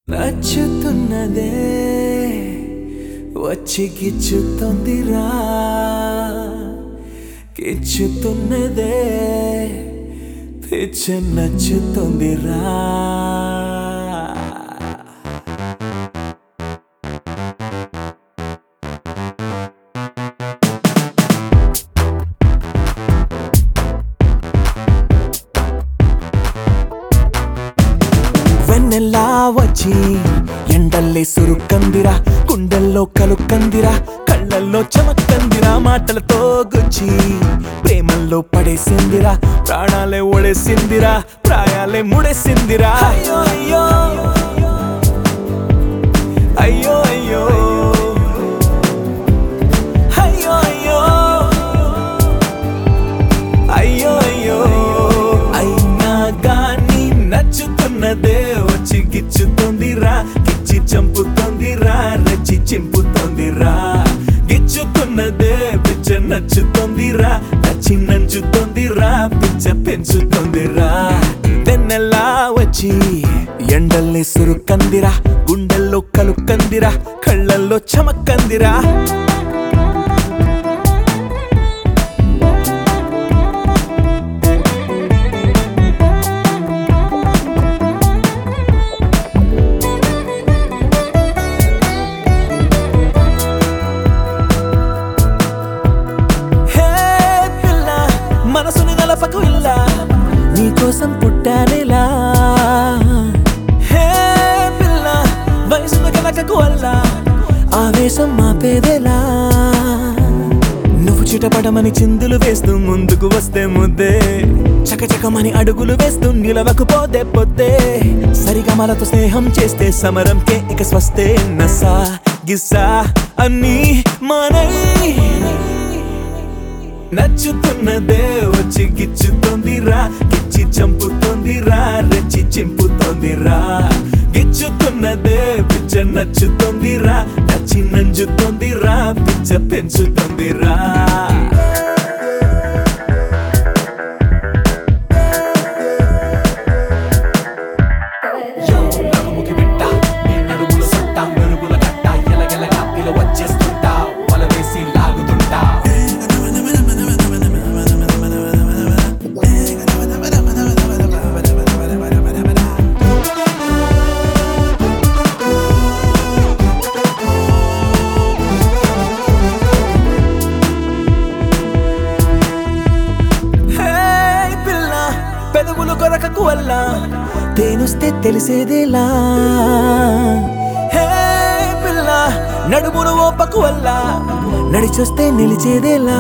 నచ్చుతున్నదే వచ్చి గిచ్చుతోందిరా గిచ్చుతున్నదే పిచ్చ నచ్చుతోందిరా వెన్నెల్లా వచ్చి ఎండల్లే సురుకందిరా గుండెల్లో కలుకందిరా కళ్ళల్లో చమకందిరా మాటలతో గుచ్చి ప్రేమల్లో పడేసిందిరా ప్రాణాలే ఒడేసిందిరా ప్రాయాలే ముడేసిందిరా అయ్యో అయ్యో అయ్యో అయ్యో అయ్యో అయ్యో అయ్యో అయ్యో అయినా గాని నచ్చుతున్నదే వచ్చి గిచ్చుతోందిరా గిచ్చి చంపుతోందిరా నచ్చి చింపుతోందిరా గిచ్చుతున్నదే పిచ్చ నచ్చుతోందిరా నచ్చి నంచుతోందిరా పిచ్చ పెంచుతోందిరా వెన్నెలా వచ్చి ఎండల్ని సురుకందిరా గుండెల్లో కలుకందిరా కళ్ళల్లో చమకందిరా హే పిల్ల మనసుని నలపకు ఇల్లా నీకోసం పుట్టానేలా హే పిల్ల వయసును కలకకు అల్లా ఆవేశం మాపేదేలా నువ్వు చిటపటమని చిందులు వేస్తూ ముందుకు వస్తే ముద్దే చకచకమని అడుగులు వేస్తూ నిలవకు పోతే పొద్దే సరిగమలతో స్నేహం చేస్తే సమరంకే ఇక స్వస్తే నసా గిస్సా అన్నీ మనై నచ్చుతున్నదే వచ్చి గిచ్చుతోందిరా గిచ్చి చంపుతోందిరా రెచ్చి చింపుతోందిరా గిచ్చుతున్నదే పిచ్చ నచ్చుతోందిరా నచ్చి నంజుతోందిరా పిచ్చ పెంచుతోందిరా నడుముకి బిట్ట నీ నడుముల సొట్ట మెరుగుల గట్ట ఎలగెలగా పిల వచ్చేస్తుంటా వల వేసి లాగుతుంటా హే పిల్ల పెదవులు కొరకకు వల్ల తేనొస్తే తెలిసేదేలా హే పిల్ల నడుమును ఓపకు వల్ల నడిచొస్తే నిలిచేదేలా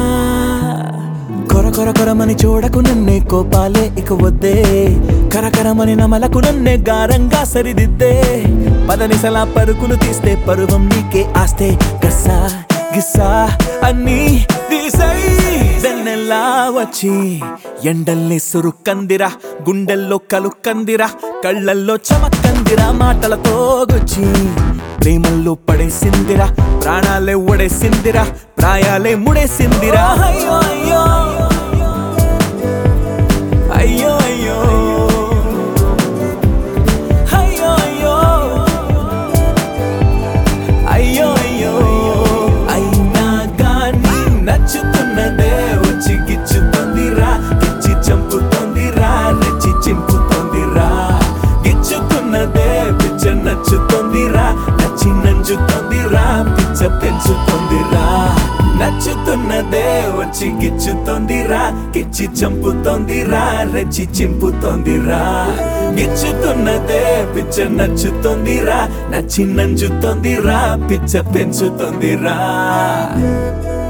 కొర కొర కొరమని చూడకు నన్నే కోపాలే ఇక వద్దే కరకరమని నమలకు నన్నే గారంగా సరిదిద్దే పదనిసలా పరుకులు తీస్తే పరువం నీకే ఆస్తే గస్సా గిస్సా అన్నీ తీసై వెన్నెల్లా వచ్చి ఎండల్ని సురుకందిరా గుండెల్లో కలుకందిరా కళ్ళల్లో చమకందిరా మాటలతో గుచ్చి ప్రేమల్లో పడేసిందిరా ప్రాణాలే ఒడేసిందిరా ప్రాయాలే ముడేసిందిరా అయ్యో అయ్యో అయ్యో అయ్యో అయ్యో అయ్యో అయ్యో అయ్యో అయినా గాని నచ్చుతున్నదే వచ్చి గిచ్చుతోందిరా గిచ్చి చంపుతోందిరా రెచ్చి చింపుతోందిరా గిచ్చుతున్నదే పిచ్చ నచ్చుతోందిరా నచ్చి నంజుతోందిరా పిచ్చ పెంచుతోందిరా నచ్చుతున్నదే వచ్చి గిచ్చుతోందిరా గిచ్చి చంపుతోందిరా రెచ్చి చింపుతోందిరా గిచ్చుతున్నదే పిచ్చ నచ్చుతోందిరా నచ్చి నంజుతోందిరా పిచ్చ పెంచుతోందిరా